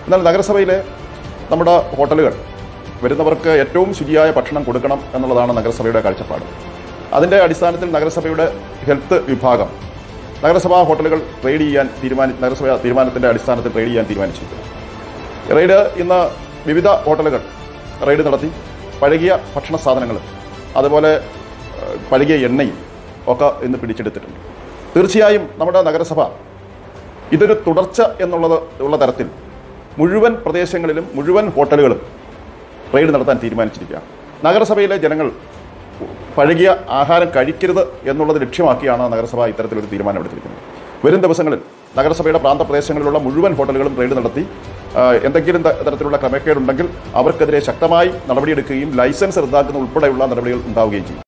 എന്നാൽ നഗരസഭയിലെ നമ്മുടെ ഹോട്ടലുകൾ വരുന്നവർക്ക് ഏറ്റവും ശുചിയായ ഭക്ഷണം കൊടുക്കണം എന്നുള്ളതാണ് നഗരസഭയുടെ കാഴ്ചപ്പാട് അതിന്റെ അടിസ്ഥാനത്തിൽ നഗരസഭയുടെ ഹെൽത്ത് വിഭാഗം നഗരസഭാ ഹോട്ടലുകൾ റെയ്ഡ് ചെയ്യാൻ തീരുമാനി നഗരസഭ തീരുമാനത്തിന്റെ അടിസ്ഥാനത്തിൽ റെയ്ഡ് ചെയ്യാൻ തീരുമാനിച്ചിരിക്കുന്നു റെയ്ഡ് ഇന്ന് വിവിധ ഹോട്ടലുകൾ റെയ്ഡ് നടത്തി പഴകിയ ഭക്ഷണ സാധനങ്ങൾ അതുപോലെ ഏഹ്, പഴകിയ എണ്ണയും ഒക്കെ ഇന്ന് പിടിച്ചെടുത്തിട്ടുണ്ട് തീർച്ചയായും നമ്മുടെ നഗരസഭ ഇതൊരു തുടർച്ച എന്നുള്ളത് ഉള്ള തരത്തിൽ മുഴുവൻ പ്രദേശങ്ങളിലും മുഴുവൻ ഹോട്ടലുകളും റെയ്ഡ് നടത്താൻ തീരുമാനിച്ചിരിക്കുകയാണ് നഗരസഭയിലെ ജനങ്ങൾ പഴകിയ ആഹാരം കഴിക്കരുത് എന്നുള്ളത് ലക്ഷ്യമാക്കിയാണ് നഗരസഭ ഇത്തരത്തിലൊരു തീരുമാനമെടുത്തിരിക്കുന്നത് വരും ദിവസങ്ങളിൽ നഗരസഭയുടെ പ്രാന്തപ്രദേശങ്ങളിലുള്ള മുഴുവൻ ഹോട്ടലുകളും റെയ്ഡ് നടത്തി ആ, എന്തെങ്കിലും ത- തരത്തിലുള്ള ക്രമക്കേടുണ്ടെങ്കിൽ അവർക്കെതിരെ ശക്തമായി നടപടിയെടുക്കുകയും ലൈസൻസ് റദ്ദാക്കുന്ന ഉൾപ്പെടെയുള്ള നടപടികൾ ഉണ്ടാവുകയും ചെയ്യും